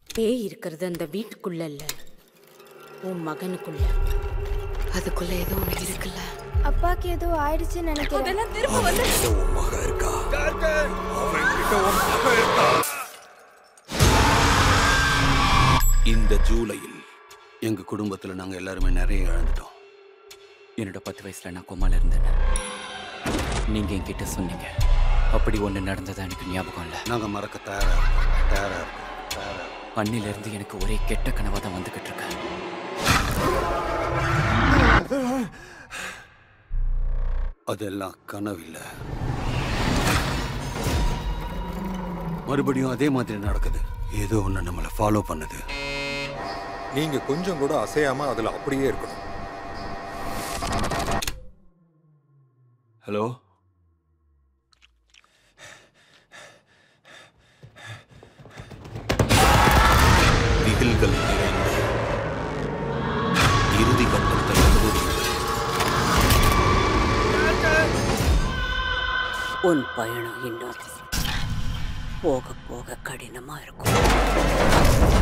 பேய் இருக்கிறது அந்த வீட்டுக்குள்ள இல்ல உன் மகனுக்குள்ள அதுக்குள்ள ஏதோ ஒண்ணு இருக்குல்ல அப்பாக்கு ஏதோ ஆயிடுச்சுன்னு நினைக்கிறேன் அதெல்லாம் திரும்ப வந்து உன் மகன் இருக்கா அவன்கிட்ட உன் மகன் இருக்கா இந்த ஜூலையில் எங்க குடும்பத்துல நாங்க எல்லாருமே நிறைய இழந்துட்டோம் என்னோட பத்து வயசுல நான் கோமால இருந்தேன் நீங்க என்கிட்ட சொன்னீங்க அப்படி ஒண்ணு நடந்ததா எனக்கு ஞாபகம் இல்ல நாங்க மறக்க தயாரா இருக்கோம் தயாரா இருக்கோம் தயாரா இருக்கோம். அன்னில இருந்து எனக்கு ஒரே கெட்ட கனவா தான் வந்துகிட்டு இருக்கேன் அதெல்லாம் கனவில்ல மறுபடியும் அதே மாதிரி நடக்குது ஏதோ ஒண்ணு நம்மளை ஃபாலோ பண்ணுது நீங்க கொஞ்சம் கூட அசையாம அதுல அப்படியே இருக்கணும் ஹலோ திகில்கள் நிறைந்த இறுதி கட்டத்தை அனுபவிங்கள் உன் பயணம் இன்னும் போக போக கடினமா இருக்கும்